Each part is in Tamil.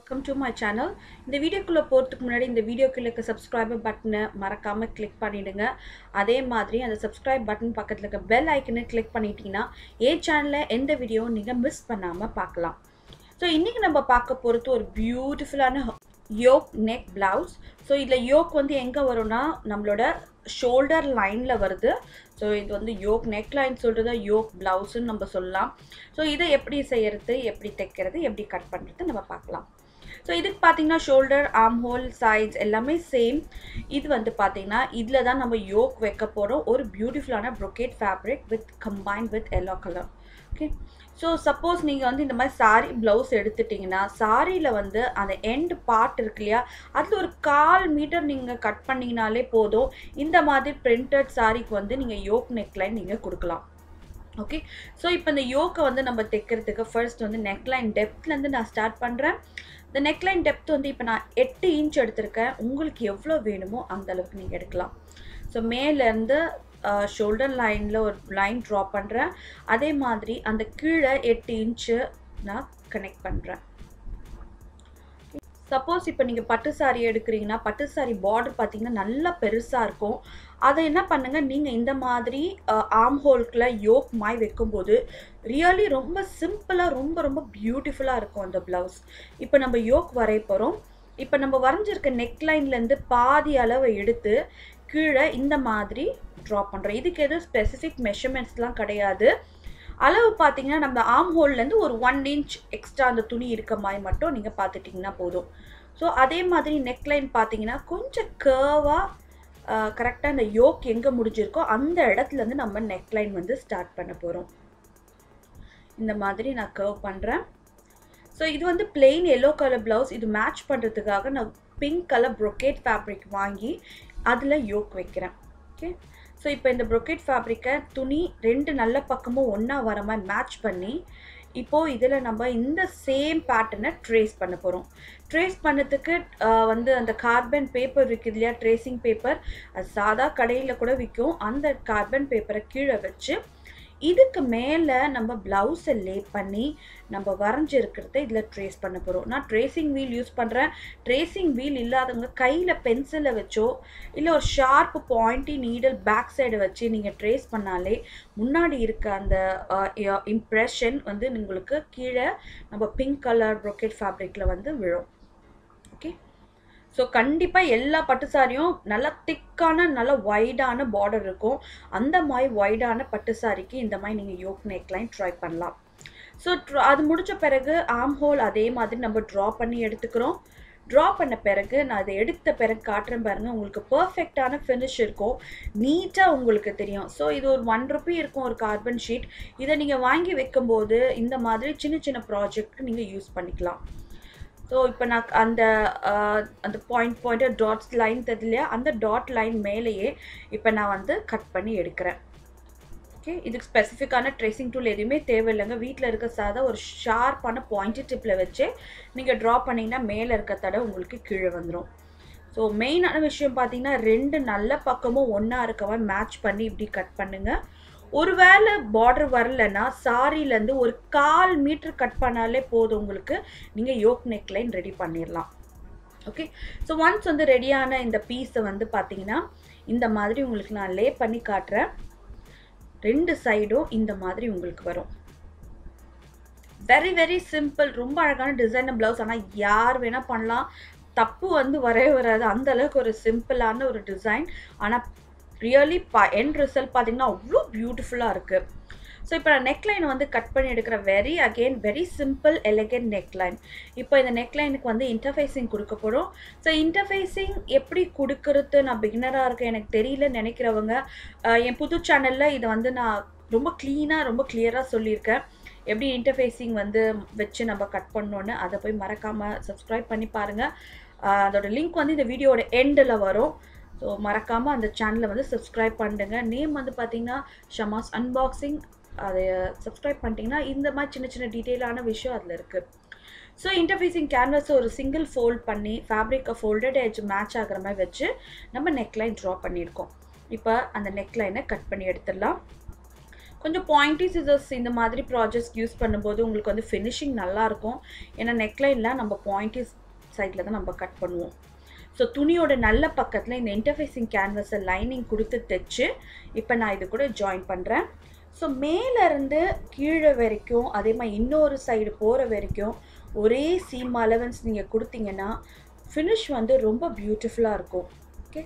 வெல்கம் டு மை சேனல் இந்த வீடியோக்குள்ளே போகிறதுக்கு முன்னாடி இந்த வீடியோக்குள்ள இருக்க சப்ஸ்கிரைபர் பட்டனை மறக்காமல் கிளிக் பண்ணிவிடுங்க அதே மாதிரி அந்த சப்ஸ்கிரைப் பட்டன் பக்கத்தில் இருக்க பெல் ஐக்கனை கிளிக் பண்ணிட்டீங்கன்னா என் சேனலில் எந்த வீடியோவும் நீங்கள் மிஸ் பண்ணாமல் பார்க்கலாம் ஸோ இன்றைக்கி நம்ம பார்க்க போகிறது ஒரு பியூட்டிஃபுல்லான யோக் நெக் பிளவுஸ் ஸோ இதில் யோக் வந்து எங்கே வரும்னா நம்மளோட ஷோல்டர் லைனில் வருது ஸோ இது வந்து யோக் நெக் லைன் சொல்கிறது யோக் ப்ளவுஸுன்னு நம்ம சொல்லலாம் ஸோ இதை எப்படி செய்கிறது எப்படி தைக்கிறது எப்படி கட் பண்ணுறது நம்ம பார்க்கலாம் ஸோ இதுக்கு பார்த்தீங்கன்னா ஷோல்டர் ஆர்ம் ஹோல் சைட்ஸ் எல்லாமே சேம் இது வந்து பார்த்தீங்கன்னா இதில் தான் நம்ம யோக் வைக்க போகிறோம் ஒரு பியூட்டிஃபுல்லான brocade fabric with combine with yellow colour okay so suppose நீங்கள் வந்து இந்த மாதிரி சாரீ ப்ளவுஸ் எடுத்துட்டிங்கன்னா சாரியில் வந்து அந்த எண்ட் பார்ட் இருக்கு இல்லையா அதில் ஒரு கால் மீட்டர் நீங்கள் கட் பண்ணிங்கனாலே போதும் இந்த மாதிரி பிரிண்டட் சாரீக்கு வந்து நீங்கள் யோக் நெக்லைன் நீங்கள் கொடுக்கலாம் ஓகே ஸோ இப்போ இந்த யோக்கை வந்து நம்ம தைக்கிறதுக்கு ஃபர்ஸ்ட் வந்து நெக்லைன் டெப்த்லேருந்து நான் ஸ்டார்ட் பண்ணுறேன் இந்த நெக்லைன் டெப்த் வந்து இப்போ நான் எட்டு இன்ச் எடுத்திருக்கேன் உங்களுக்கு எவ்வளோ வேணுமோ அந்த அளவுக்கு நீங்கள் எடுக்கலாம் ஸோ மேலேருந்து ஷோல்டர் லைனில் ஒரு லைன் ட்ரா பண்ணுறேன் அதே மாதிரி அந்த கீழே எட்டு இன்ச்சு நான் கனெக்ட் பண்ணுறேன் சப்போஸ் இப்போ நீங்கள் பட்டு சாரி எடுக்கிறீங்கன்னா பட்டு சாரி பார்டர் பார்த்தீங்கன்னா நல்லா பெருசாக இருக்கும் அதை என்ன பண்ணுங்கள் நீங்கள் இந்த மாதிரி ஆர்ம் ஹோல்கில் யோக் மாய் வைக்கும்போது ரியலி ரொம்ப சிம்பிளாக ரொம்ப ரொம்ப பியூட்டிஃபுல்லாக இருக்கும் அந்த ப்ளவுஸ் இப்போ நம்ம யோக் வரைய போகிறோம் இப்போ நம்ம வரைஞ்சிருக்க நெக்லைன்லேருந்து பாதி அளவை எடுத்து கீழே இந்த மாதிரி ட்ரா பண்ணுறோம் இதுக்கு எதுவும் ஸ்பெசிஃபிக் மெஷர்மெண்ட்ஸ்லாம் கிடையாது அளவு பார்த்தீங்கன்னா நம்ம ஆம் ஹோல்லேருந்து ஒரு ஒன் இன்ச் எக்ஸ்ட்ரா அந்த துணி இருக்க மாதிரி மட்டும் நீங்கள் பார்த்துட்டிங்கன்னா போதும் ஸோ அதே மாதிரி நெக்லைன் பார்த்தீங்கன்னா கொஞ்சம் கேர்வாக கரெக்டாக அந்த யோக் எங்கே முடிஞ்சிருக்கோ அந்த இடத்துலேருந்து நம்ம நெக்லைன் வந்து ஸ்டார்ட் பண்ண போகிறோம் இந்த மாதிரி நான் கர்வ் பண்ணுறேன் ஸோ இது வந்து பிளெயின் எல்லோ கலர் ப்ளவுஸ் இது மேட்ச் பண்ணுறதுக்காக நான் பிங்க் கலர் ப்ரொக்கேட் ஃபேப்ரிக் வாங்கி அதில் யோக் வைக்கிறேன் ஓகே ஸோ இப்போ இந்த ப்ரொக்கேட் ஃபேப்ரிக்கை துணி ரெண்டு நல்ல பக்கமும் ஒன்றா வர மாதிரி மேட்ச் பண்ணி இப்போது இதில் நம்ம இந்த சேம் பேட்டர்னை ட்ரேஸ் பண்ண போகிறோம் ட்ரேஸ் பண்ணதுக்கு வந்து அந்த கார்பன் பேப்பர் விற்கிது இல்லையா ட்ரேசிங் பேப்பர் அது சாதா கடையில் கூட விற்கும் அந்த கார்பன் பேப்பரை கீழே வச்சு இதுக்கு மேலே நம்ம ப்ளவுஸை லே பண்ணி நம்ம வரைஞ்சிருக்கிறத இதில் ட்ரேஸ் பண்ண போகிறோம் நான் ட்ரேசிங் வீல் யூஸ் பண்ணுறேன் ட்ரேசிங் வீல் இல்லாதவங்க கையில் பென்சிலை வச்சோ இல்லை ஒரு sharp pointy needle back side வச்சு நீங்கள் ட்ரேஸ் பண்ணாலே முன்னாடி இருக்க அந்த இம்ப்ரெஷன் வந்து உங்களுக்கு கீழே நம்ம பிங்க் கலர் ப்ரொக்கெட் ஃபேப்ரிக்கில் வந்து விழும் ஓகே ஸோ கண்டிப்பாக எல்லா பட்டு சாரியும் நல்லா திக்கான நல்ல ஒய்டான பார்டர் இருக்கும் அந்த மாதிரி ஒய்டான பட்டு சாரிக்கு இந்த மாதிரி நீங்கள் யோக் நெக்லைன் ட்ரை பண்ணலாம் ஸோ அது முடித்த பிறகு ஆம் ஹோல் அதே மாதிரி நம்ம ட்ரா பண்ணி எடுத்துக்கிறோம் ட்ரா பண்ண பிறகு நான் அதை எடுத்த பிறகு காட்டுறேன் பாருங்கள் உங்களுக்கு பர்ஃபெக்டான ஃபினிஷ் இருக்கும் நீட்டாக உங்களுக்கு தெரியும் ஸோ இது ஒரு ஒன் ருபி இருக்கும் ஒரு கார்பன் ஷீட் இதை நீங்கள் வாங்கி வைக்கும்போது இந்த மாதிரி சின்ன சின்ன ப்ராஜெக்ட்க்கு நீங்கள் யூஸ் பண்ணிக்கலாம் ஸோ இப்போ நான் அந்த அந்த பாயிண்ட் பாயிண்ட் டாட்ஸ் லைன் தெரியலையா அந்த டாட் லைன் மேலேயே இப்போ நான் வந்து கட் பண்ணி எடுக்கிறேன் ஓகே இதுக்கு ஸ்பெசிஃபிக்கான ட்ரெஸ்ஸிங் டூல் எதுவுமே தேவையில்லைங்க வீட்டில் இருக்க சாதா ஒரு ஷார்ப்பான பாயிண்ட் டிப்பில் வச்சு நீங்கள் ட்ரா பண்ணிங்கன்னா மேலே இருக்க தடை உங்களுக்கு கீழே வந்துடும் ஸோ மெயினான விஷயம் பார்த்தீங்கன்னா ரெண்டு நல்ல பக்கமும் ஒன்றா இருக்கவன் மேட்ச் பண்ணி இப்படி கட் பண்ணுங்கள் ஒருவேளை பார்டர் வரலன்னா சாரிலேருந்து ஒரு கால் மீட்டர் கட் பண்ணாலே போதும் உங்களுக்கு நீங்கள் யோக் நெக்லைன் ரெடி பண்ணிடலாம் ஓகே ஸோ ஒன்ஸ் வந்து ரெடியான இந்த பீஸை வந்து பார்த்தீங்கன்னா இந்த மாதிரி உங்களுக்கு நான் லே பண்ணி காட்டுறேன் ரெண்டு சைடும் இந்த மாதிரி உங்களுக்கு வரும் வெரி வெரி சிம்பிள் ரொம்ப அழகான டிசைனர் ப்ளவுஸ் ஆனால் யார் வேணால் பண்ணலாம் தப்பு வந்து வரவே வராது அந்த அளவுக்கு ஒரு சிம்பிளான ஒரு டிசைன் ஆனால் ரியலி பா என் ரிசல்ட் பார்த்தீங்கன்னா அவ்வளோ பியூட்டிஃபுல்லாக இருக்குது ஸோ இப்போ நான் நெக்லைன் வந்து கட் பண்ணி எடுக்கிற very again very simple elegant neckline இப்போ இந்த நெக்லைனுக்கு வந்து இன்டர்ஃபேஸிங் கொடுக்க போகிறோம் ஸோ இன்டர்ஃபேஸிங் எப்படி கொடுக்கறது நான் பிகினராக இருக்கேன் எனக்கு தெரியல நினைக்கிறவங்க என் புது சேனலில் இதை வந்து நான் ரொம்ப க்ளீனாக ரொம்ப கிளியராக சொல்லியிருக்கேன் எப்படி இன்டர்ஃபேஸிங் வந்து வச்சு நம்ம கட் பண்ணோன்னு அதை போய் மறக்காமல் சப்ஸ்கிரைப் பண்ணி பாருங்கள் அதோட லிங்க் வந்து இந்த வீடியோட எண்டில் வரும் ஸோ மறக்காமல் அந்த சேனலை வந்து சப்ஸ்கிரைப் பண்ணுங்க நேம் வந்து பார்த்தீங்கன்னா ஷமாஸ் அன்பாக்சிங் அதை சப்ஸ்கிரைப் பண்ணிட்டீங்கன்னா இந்த மாதிரி சின்ன சின்ன டீட்டெயிலான விஷயம் அதில் இருக்குது ஸோ இன்டர்ஃபேஸிங் கேன்வஸை ஒரு சிங்கிள் ஃபோல்ட் பண்ணி ஃபேப்ரிக்கை ஃபோல்டட் எட்ஜ் மேட்ச் ஆகிற மாதிரி வச்சு நம்ம நெக்லைன் ட்ரா பண்ணியிருக்கோம் இப்போ அந்த நெக்லைனை கட் பண்ணி எடுத்துடலாம் கொஞ்சம் பாயிண்டி சிசர்ஸ் இந்த மாதிரி ப்ராஜெக்ட்ஸ் யூஸ் பண்ணும்போது உங்களுக்கு வந்து ஃபினிஷிங் நல்லாயிருக்கும் ஏன்னா நெக்லைனில் நம்ம பாயிண்டி சைடில் தான் நம்ம கட் பண்ணுவோம் ஸோ துணியோட நல்ல பக்கத்தில் இந்த இன்டர்ஃபேஸிங் கேன்வஸை லைனிங் கொடுத்து தைச்சு இப்போ நான் இது கூட ஜாயின் பண்ணுறேன் ஸோ மேலேருந்து கீழே வரைக்கும் அதே மாதிரி இன்னொரு சைடு போகிற வரைக்கும் ஒரே சீம் அலவன்ஸ் நீங்கள் கொடுத்தீங்கன்னா ஃபினிஷ் வந்து ரொம்ப பியூட்டிஃபுல்லாக இருக்கும் ஓகே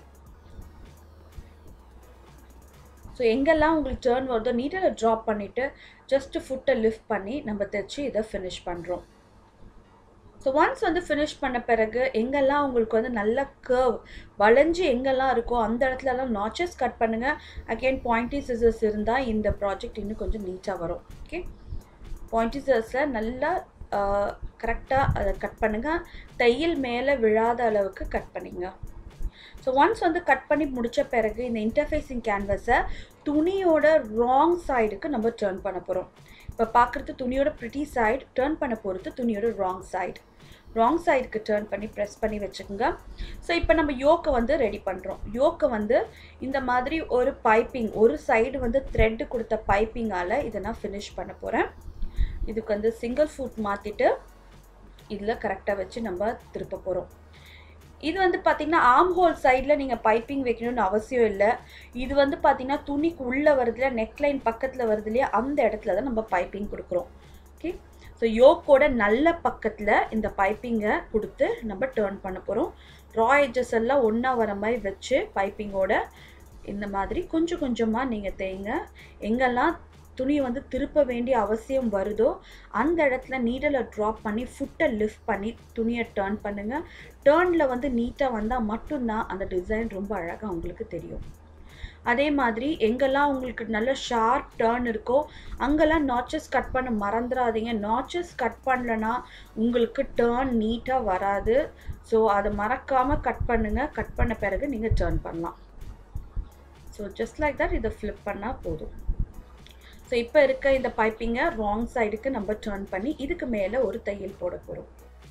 ஸோ எங்கெல்லாம் உங்களுக்கு டேர்ன் வருதோ நீட்டில் ட்ராப் பண்ணிவிட்டு ஜஸ்ட்டு ஃபுட்டை லிஃப்ட் பண்ணி நம்ம தைச்சி இதை ஃபினிஷ் பண்ணுறோம் ஸோ ஒன்ஸ் வந்து ஃபினிஷ் பண்ண பிறகு எங்கெல்லாம் உங்களுக்கு வந்து நல்ல கர்வ் வளைஞ்சு எங்கெல்லாம் இருக்கோ அந்த இடத்துலலாம் நாச்சஸ் கட் பண்ணுங்கள் அகெயின் பாயிண்டி சிசர்ஸ் இருந்தால் இந்த ப்ராஜெக்ட் இன்னும் கொஞ்சம் நீட்டாக வரும் ஓகே பாயிண்டி சிசர்ஸில் நல்லா கரெக்டாக அதை கட் பண்ணுங்கள் தையல் மேலே விழாத அளவுக்கு கட் பண்ணிங்க ஸோ ஒன்ஸ் வந்து கட் பண்ணி முடித்த பிறகு இந்த இன்டர்ஃபேஸிங் கேன்வஸை துணியோட ராங் சைடுக்கு நம்ம டேர்ன் பண்ண போகிறோம் இப்போ பார்க்குறது துணியோட ப்ரிட்டி சைடு டேர்ன் பண்ண போகிறது துணியோட ராங் சைடு ராங் சைடுக்கு டேர்ன் பண்ணி ப்ரெஸ் பண்ணி வச்சுக்கோங்க ஸோ இப்போ நம்ம யோக்கை வந்து ரெடி பண்ணுறோம் யோக்கை வந்து இந்த மாதிரி ஒரு பைப்பிங் ஒரு சைடு வந்து த்ரெட்டு கொடுத்த பைப்பிங்கால் இதை நான் ஃபினிஷ் பண்ண போகிறேன் இதுக்கு வந்து சிங்கிள் ஃபுட் மாற்றிட்டு இதில் கரெக்டாக வச்சு நம்ம திருப்ப போகிறோம் இது வந்து பார்த்திங்கன்னா ஆம் ஹோல் சைடில் நீங்கள் பைப்பிங் வைக்கணும்னு அவசியம் இல்லை இது வந்து பார்த்திங்கன்னா துணிக்கு உள்ளே வருதுல நெக்லைன் பக்கத்தில் வருது இல்லையா அந்த இடத்துல தான் நம்ம பைப்பிங் கொடுக்குறோம் ஓகே ஸோ யோக்கோட நல்ல பக்கத்தில் இந்த பைப்பிங்கை கொடுத்து நம்ம டேர்ன் பண்ண போகிறோம் ரா எட்ஜஸ் எல்லாம் ஒன்றா வர மாதிரி வச்சு பைப்பிங்கோட இந்த மாதிரி கொஞ்சம் கொஞ்சமாக நீங்கள் தேய்ங்க எங்கெல்லாம் துணியை வந்து திருப்ப வேண்டிய அவசியம் வருதோ அந்த இடத்துல நீடலை ட்ராப் பண்ணி ஃபுட்டை லிஃப்ட் பண்ணி துணியை டேர்ன் பண்ணுங்கள் டேர்னில் வந்து நீட்டாக வந்தால் மட்டும்தான் அந்த டிசைன் ரொம்ப அழகாக உங்களுக்கு தெரியும் அதே மாதிரி எங்கெல்லாம் உங்களுக்கு நல்ல ஷார்ப் டேர்ன் இருக்கோ அங்கெல்லாம் நாச்சஸ் கட் பண்ண மறந்துடாதீங்க நாச்சஸ் கட் பண்ணலனா உங்களுக்கு டேர்ன் நீட்டாக வராது ஸோ அதை மறக்காமல் கட் பண்ணுங்கள் கட் பண்ண பிறகு நீங்கள் டேர்ன் பண்ணலாம் ஸோ ஜஸ்ட் லைக் தட் இதை ஃப்ளிப் பண்ணால் போதும் ஸோ இப்போ இருக்க இந்த பைப்பிங்கை ராங் சைடுக்கு நம்ம டேர்ன் பண்ணி இதுக்கு மேலே ஒரு தையல் போட போகிறோம்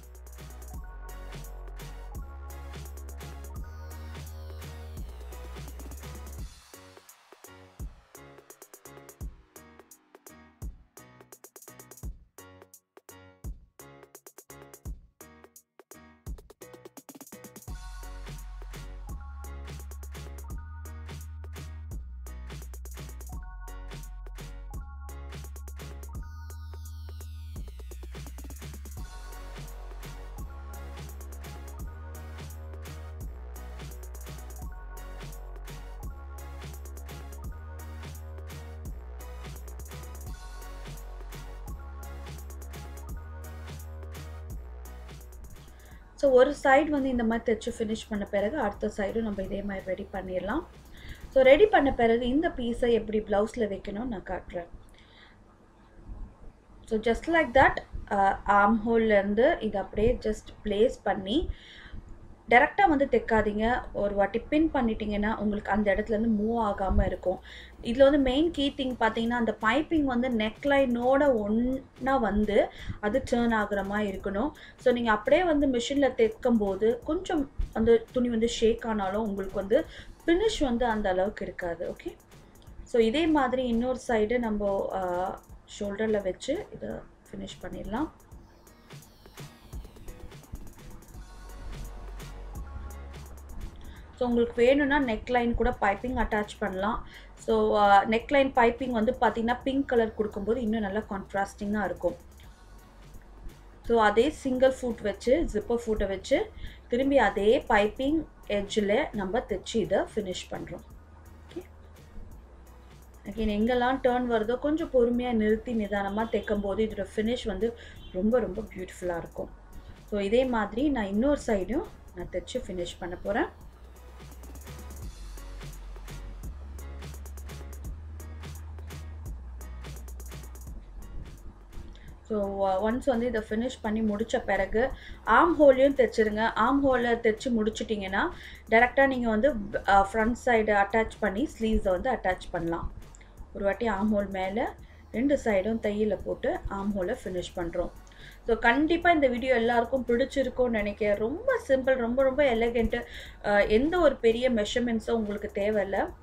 ஸோ ஒரு சைடு வந்து இந்த மாதிரி தைச்சு ஃபினிஷ் பண்ண பிறகு அடுத்த சைடும் நம்ம இதே மாதிரி ரெடி பண்ணிடலாம் ஸோ ரெடி பண்ண பிறகு இந்த பீஸை எப்படி ப்ளவுஸில் வைக்கணும்னு நான் காட்டுறேன் ஸோ ஜஸ்ட் லைக் தட் ஆம் ஹோல்லேருந்து இதை அப்படியே ஜஸ்ட் ப்ளேஸ் பண்ணி டேரெக்டாக வந்து தைக்காதீங்க ஒரு வாட்டி பின் பண்ணிட்டீங்கன்னா உங்களுக்கு அந்த இடத்துலேருந்து மூவ் ஆகாமல் இருக்கும் இதில் வந்து மெயின் கீ திங் பார்த்தீங்கன்னா அந்த பைப்பிங் வந்து நெக்லைனோட ஒன்றா வந்து அது டேர்ன் ஆகுற மாதிரி இருக்கணும் ஸோ நீங்கள் அப்படியே வந்து மிஷினில் தைக்கும் போது கொஞ்சம் அந்த துணி வந்து ஷேக் ஆனாலும் உங்களுக்கு வந்து ஃபினிஷ் வந்து அந்த அளவுக்கு இருக்காது ஓகே ஸோ இதே மாதிரி இன்னொரு சைடு நம்ம ஷோல்டரில் வச்சு இதை ஃபினிஷ் பண்ணிடலாம் ஸோ உங்களுக்கு வேணும்னா நெக்லைன் கூட பைப்பிங் அட்டாச் பண்ணலாம் ஸோ நெக்லைன் பைப்பிங் வந்து பார்த்திங்கன்னா பிங்க் கலர் கொடுக்கும்போது இன்னும் நல்லா கான்ட்ராஸ்டிங்காக இருக்கும் ஸோ அதே சிங்கிள் ஃபுட் வச்சு ஜிப்பர் ஃபுட்டை வச்சு திரும்பி அதே பைப்பிங் எட்ஜில் நம்ம தைச்சி இதை ஃபினிஷ் பண்ணுறோம் ஓகே அகெயின் எங்கெல்லாம் டேர்ன் வருதோ கொஞ்சம் பொறுமையாக நிறுத்தி நிதானமாக தைக்கும் போது இதோட ஃபினிஷ் வந்து ரொம்ப ரொம்ப பியூட்டிஃபுல்லாக இருக்கும் ஸோ இதே மாதிரி நான் இன்னொரு சைடும் நான் தைச்சி ஃபினிஷ் பண்ண போகிறேன் ஸோ ஒன்ஸ் வந்து இதை ஃபினிஷ் பண்ணி முடித்த பிறகு ஆம் ஹோலையும் தைச்சிருங்க ஆம் ஹோலில் தைச்சி முடிச்சிட்டிங்கன்னா டேரெக்டாக நீங்கள் வந்து ஃப்ரண்ட் சைடு அட்டாச் பண்ணி ஸ்லீவ்ஸை வந்து அட்டாச் பண்ணலாம் ஒரு வாட்டி ஆம் ஹோல் மேலே ரெண்டு சைடும் தையில் போட்டு ஆம் ஹோலை ஃபினிஷ் பண்ணுறோம் ஸோ கண்டிப்பாக இந்த வீடியோ எல்லாருக்கும் பிடிச்சிருக்கும்னு நினைக்கிறேன் ரொம்ப சிம்பிள் ரொம்ப ரொம்ப எலகெண்ட்டு எந்த ஒரு பெரிய மெஷர்மெண்ட்ஸும் உங்களுக்கு தேவையில்லை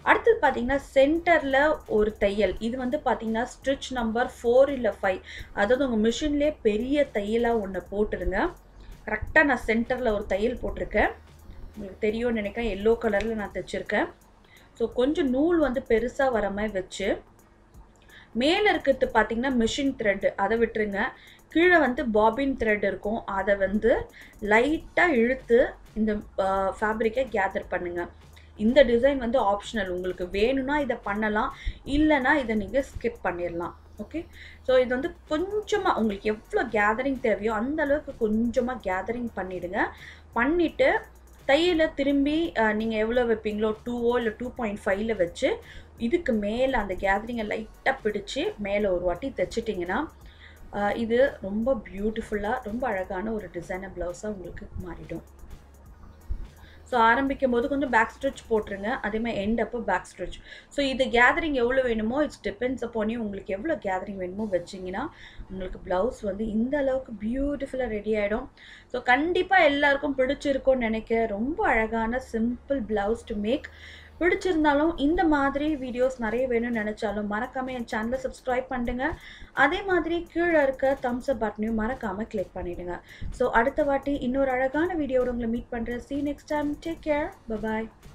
அடுத்தது பார்த்தீங்கன்னா சென்டரில் ஒரு தையல் இது வந்து பார்த்தீங்கன்னா ஸ்டிச் நம்பர் ஃபோர் இல்லை ஃபைவ் அதாவது உங்கள் மிஷின்லேயே பெரிய தையலாக ஒன்று போட்டுருங்க கரெக்டாக நான் சென்டரில் ஒரு தையல் போட்டிருக்கேன் உங்களுக்கு தெரியும்னு நினைக்கிறேன் எல்லோ கலரில் நான் தைச்சிருக்கேன் ஸோ கொஞ்சம் நூல் வந்து பெருசாக வர மாதிரி வச்சு மேலே இருக்கிறது பார்த்தீங்கன்னா மிஷின் த்ரெட்டு அதை விட்டுருங்க கீழே வந்து பாபின் த்ரெட் இருக்கும் அதை வந்து லைட்டாக இழுத்து இந்த ஃபேப்ரிக்கை கேதர் பண்ணுங்கள் இந்த டிசைன் வந்து ஆப்ஷனல் உங்களுக்கு வேணும்னா இதை பண்ணலாம் இல்லைன்னா இதை நீங்கள் ஸ்கிப் பண்ணிடலாம் ஓகே ஸோ இது வந்து கொஞ்சமாக உங்களுக்கு எவ்வளோ கேதரிங் தேவையோ அந்த அளவுக்கு கொஞ்சமாக கேதரிங் பண்ணிவிடுங்க பண்ணிவிட்டு தையலை திரும்பி நீங்கள் எவ்வளோ வைப்பீங்களோ டூவோ இல்லை டூ பாயிண்ட் ஃபைவ்ல வச்சு இதுக்கு மேலே அந்த கேதரிங்கை லைட்டாக பிடிச்சி மேலே ஒரு வாட்டி தைச்சிட்டிங்கன்னா இது ரொம்ப பியூட்டிஃபுல்லாக ரொம்ப அழகான ஒரு டிசைனர் ப்ளவுஸாக உங்களுக்கு மாறிடும் ஸோ ஆரம்பிக்கும் போது கொஞ்சம் பேக் ஸ்டிச் போட்டுருங்க அதேமாதிரி எண்ட் அப்போ பேக் ஸ்டிச் ஸோ இது கேதரிங் எவ்வளோ வேணுமோ இட்ஸ் டிபெண்ட்ஸ் அப்போனே உங்களுக்கு எவ்வளோ கேதரிங் வேணுமோ வச்சிங்கன்னா உங்களுக்கு ப்ளவுஸ் வந்து இந்த அளவுக்கு பியூட்டிஃபுல்லாக ரெடி ஆகிடும் ஸோ கண்டிப்பாக எல்லாருக்கும் பிடிச்சிருக்கும்னு நினைக்க ரொம்ப அழகான சிம்பிள் ப்ளவுஸ் டு மேக் பிடிச்சிருந்தாலும் இந்த மாதிரி வீடியோஸ் நிறைய வேணும்னு நினச்சாலும் மறக்காமல் என் சேனலை சப்ஸ்கிரைப் பண்ணிடுங்க அதே மாதிரி கீழே இருக்க தம்ஸ் அப் பட்டனையும் மறக்காமல் கிளிக் பண்ணிவிடுங்க ஸோ அடுத்த வாட்டி இன்னொரு அழகான வீடியோட உங்களை மீட் பண்ணுறேன் see next time take care bye bye